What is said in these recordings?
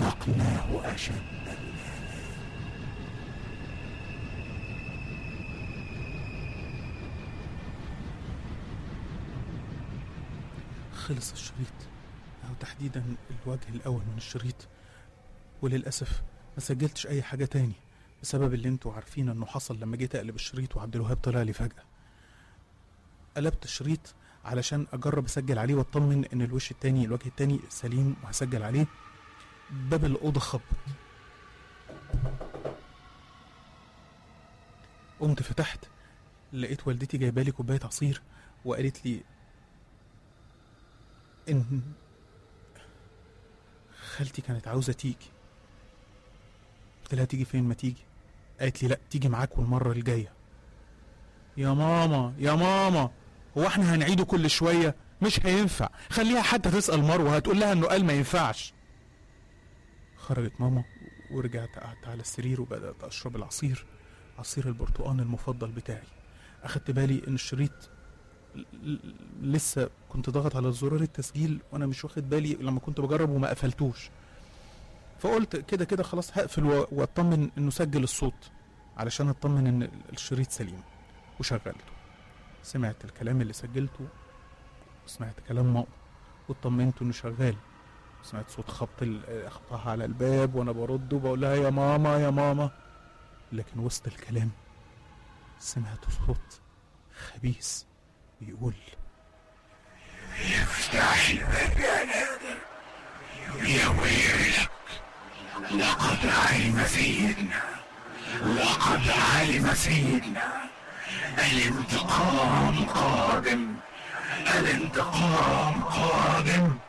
أذقناه أشد خلص الشريط أو تحديدا الوجه الأول من الشريط وللأسف ما سجلتش أي حاجة تاني بسبب اللي انتوا عارفين انه حصل لما جيت اقلب الشريط وعبد الوهاب طلع لي فجأة قلبت الشريط علشان اجرب اسجل عليه واطمن ان الوش التاني الوجه التاني سليم وهسجل عليه باب الأوضة خبط قمت فتحت لقيت والدتي جايبه لي كوبايه عصير وقالت لي ان خالتي كانت عاوزه تيجي قلت لها تيجي فين ما تيجي قالت لي لا تيجي معاك والمره الجايه يا ماما يا ماما هو احنا هنعيده كل شويه مش هينفع خليها حتى تسال مروه هتقول لها انه قال ما ينفعش خرجت ماما ورجعت قعدت على السرير وبدات اشرب العصير عصير البرتقال المفضل بتاعي اخدت بالي ان الشريط ل- ل- لسه كنت ضاغط على زرار التسجيل وانا مش واخد بالي لما كنت بجرب وما قفلتوش فقلت كده كده خلاص هقفل و- واطمن انه سجل الصوت علشان اطمن ان ال- الشريط سليم وشغلته سمعت الكلام اللي سجلته وسمعت كلام ماما واطمنت انه شغال سمعت صوت خبط ال- خبطها على الباب وانا برد وبقول لها يا ماما يا ماما لكن وسط الكلام سمعت صوت خبيث بيقول افتح الباب يا نادر يا ويلك لقد علم سيدنا لقد علم سيدنا الانتقام قادم الانتقام قادم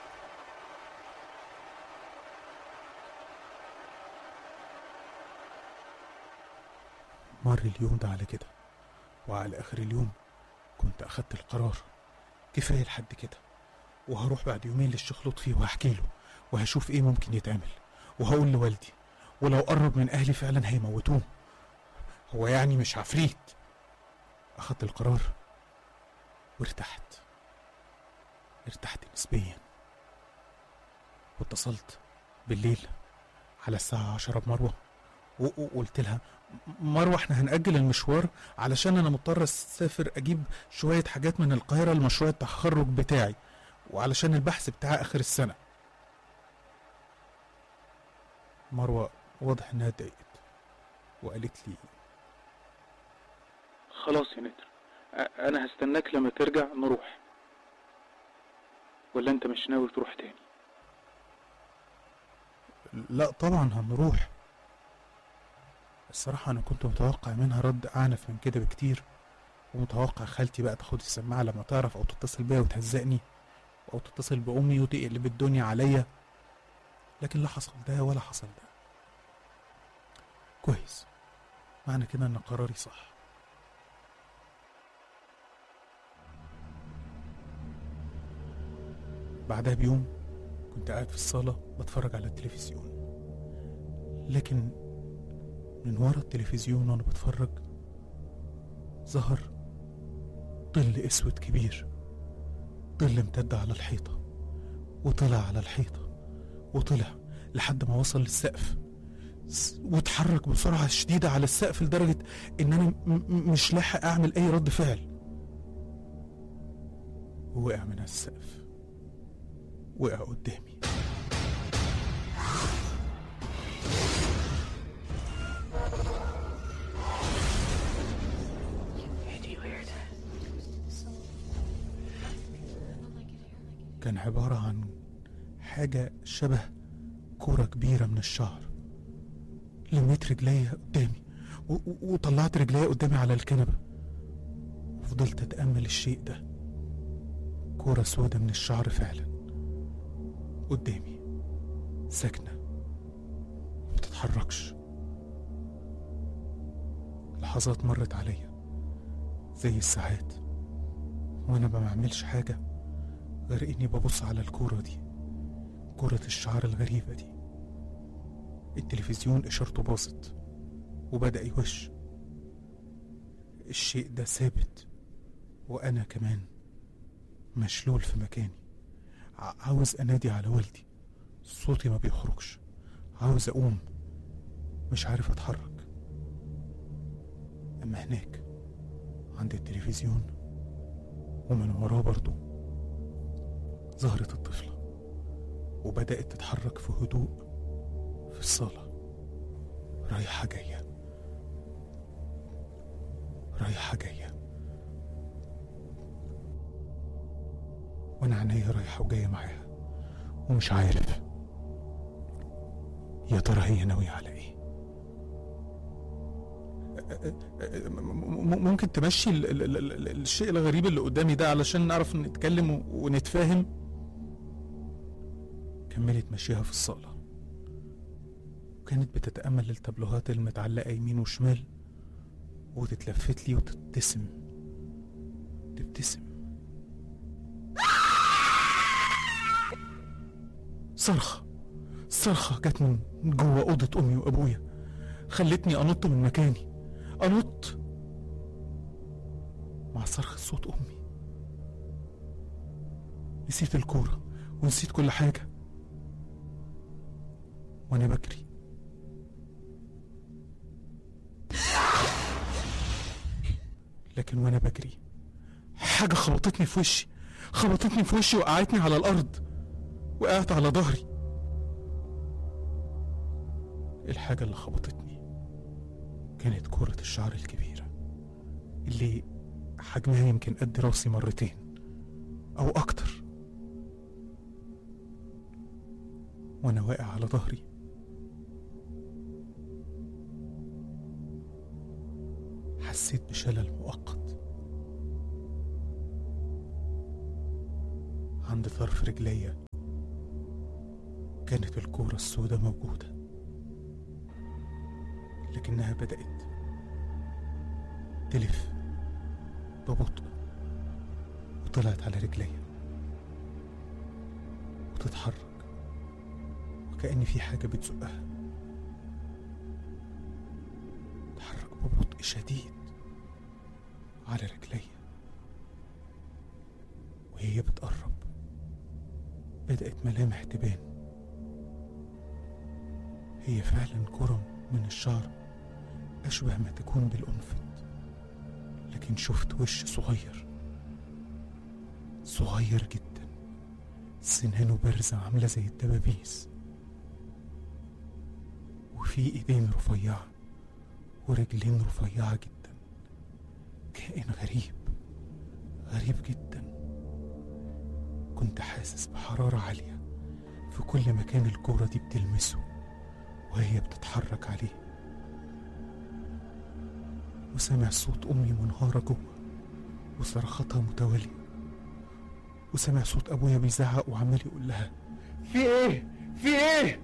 مر اليوم ده على كده وعلى آخر اليوم كنت أخدت القرار كفاية لحد كده وهروح بعد يومين للشيخ لطفي وهحكي له وهشوف ايه ممكن يتعمل وهقول لوالدي ولو قرب من أهلي فعلا هيموتوه هو يعني مش عفريت أخدت القرار وارتحت ارتحت نسبيا واتصلت بالليل على الساعة عشرة بمروة و- و- وقلت لها مروة احنا هنأجل المشوار علشان انا مضطر اسافر اجيب شوية حاجات من القاهرة لمشروع التخرج بتاعي وعلشان البحث بتاع اخر السنة مروة واضح انها اتضايقت وقالت لي خلاص يا نتر انا هستناك لما ترجع نروح ولا انت مش ناوي تروح تاني لا طبعا هنروح الصراحة أنا كنت متوقع منها رد أعنف من كده بكتير ومتوقع خالتي بقى تاخد السماعة لما تعرف أو تتصل بيا وتهزقني أو تتصل بأمي وتقلب الدنيا عليا لكن لا حصل ده ولا حصل ده كويس معنى كده إن قراري صح بعدها بيوم كنت قاعد في الصالة بتفرج على التلفزيون لكن من ورا التلفزيون وانا بتفرج ظهر ظل اسود كبير ظل امتد على الحيطة وطلع على الحيطة وطلع لحد ما وصل للسقف س- واتحرك بسرعة شديدة على السقف لدرجة ان انا م- م- مش لاحق اعمل اي رد فعل ووقع من على السقف وقع قدامي كان عبارة عن حاجة شبه كورة كبيرة من الشعر لميت رجليا قدامي و- و- وطلعت رجليا قدامي على الكنبة وفضلت أتأمل الشيء ده كورة سودة من الشعر فعلا قدامي ساكنة متتحركش لحظات مرت عليا زي الساعات وانا ما بعملش حاجة غير اني ببص على الكورة دي كرة الشعر الغريبة دي التلفزيون اشارته باظت وبدأ يوش الشيء ده ثابت وانا كمان مشلول في مكاني ع- عاوز انادي على والدي صوتي ما بيخرجش عاوز أقوم مش عارف أتحرك أما هناك عند التلفزيون ومن وراه برضه ظهرت الطفلة وبدأت تتحرك في هدوء في الصالة رايحة جاية رايحة جاية وأنا عينيا رايحة وجاية معاها ومش عارف يا ترى هي ناوية على ايه م- م- ممكن تمشي ال- ال- ال- ال- الشيء الغريب اللي قدامي ده علشان نعرف نتكلم و- ونتفاهم كملت مشيها في الصالة وكانت بتتأمل التابلوهات المتعلقة يمين وشمال وتتلفت لي وتبتسم تبتسم صرخة صرخة جت من جوه أوضة أمي وأبويا خلتني أنط من مكاني أنط مع صرخة صوت أمي نسيت الكورة ونسيت كل حاجة وأنا بجري لكن وأنا بجري حاجة خبطتني في وشي خبطتني في وشي وقعتني على الأرض وقعت على ظهري الحاجة اللي خبطتني كانت كرة الشعر الكبيرة اللي حجمها يمكن قد راسي مرتين أو أكتر وأنا واقع على ظهري حسيت بشلل مؤقت عند طرف رجليا كانت الكورة السوداء موجودة لكنها بدأت تلف ببطء وطلعت على رجليا وتتحرك وكأن في حاجة بتزقها تحرك ببطء شديد على رجليا وهي بتقرب بدأت ملامح تبان هي فعلا كرة من الشعر أشبه ما تكون بالأنفت لكن شفت وش صغير صغير جدا سنانه بارزة عاملة زي الدبابيس وفي ايدين رفيعة ورجلين رفيعة جدا كائن غريب غريب جدا كنت حاسس بحرارة عالية في كل مكان الكورة دي بتلمسه وهي بتتحرك عليه وسمع صوت أمي منهارة جوه وصرخاتها متوالية وسمع صوت أبويا بيزعق وعمال يقول لها في إيه؟ في إيه؟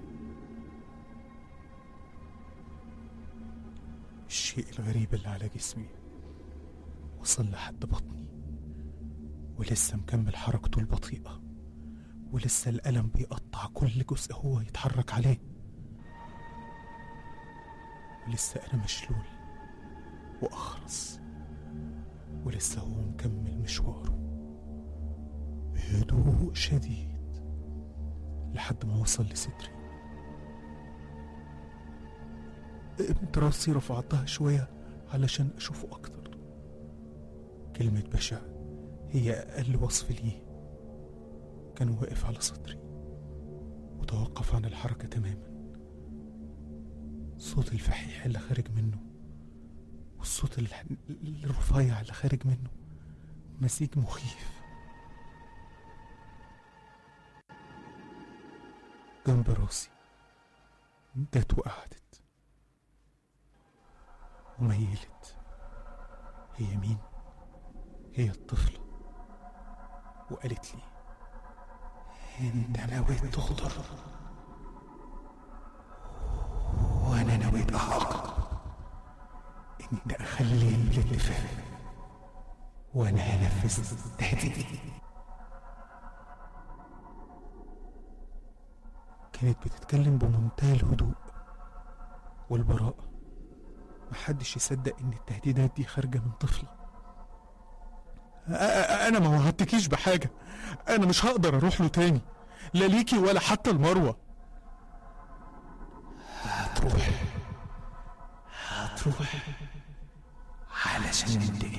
الشيء الغريب اللي على جسمي وصل لحد بطني ولسه مكمل حركته البطيئة ولسه الألم بيقطع كل جزء هو يتحرك عليه ولسه أنا مشلول وأخرس ولسه هو مكمل مشواره بهدوء شديد لحد ما وصل لصدري قمت راسي رفعتها شوية علشان أشوفه أكتر كلمة بشع هي أقل وصف ليه كان واقف على صدري وتوقف عن الحركة تماما صوت الفحيح اللي خارج منه والصوت الح- الرفيع اللي خارج منه مزيج مخيف جنب راسي جت وقعدت وميلت هي مين هي الطفلة وقالت لي انت نويت تغدر وانا نويت اعاقب انت اخليني بالاتفاق وانا هنفذ تهديدي كانت بتتكلم بمنتهى الهدوء والبراءة محدش يصدق ان التهديدات دي خارجة من طفلة أ- أ- انا ما وعدتكيش بحاجة انا مش هقدر اروح له تاني لا ليكي ولا حتى المروة هتروح هتروح علشان ننتقم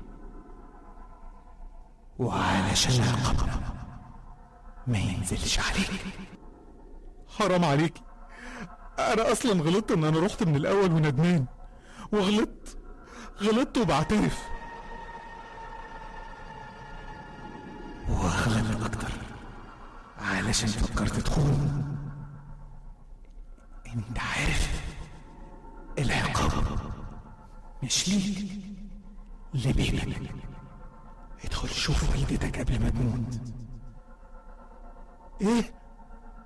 وعلشان عقابنا ما ينزلش عليك حرام عليكي انا اصلا غلطت ان انا رحت من الاول وندمان وغلطت غلطت وبعترف واغلب اكتر علشان فكرت تخون انت عارف العقاب مش ليك لبيبك ادخل شوف والدتك قبل ما تموت ايه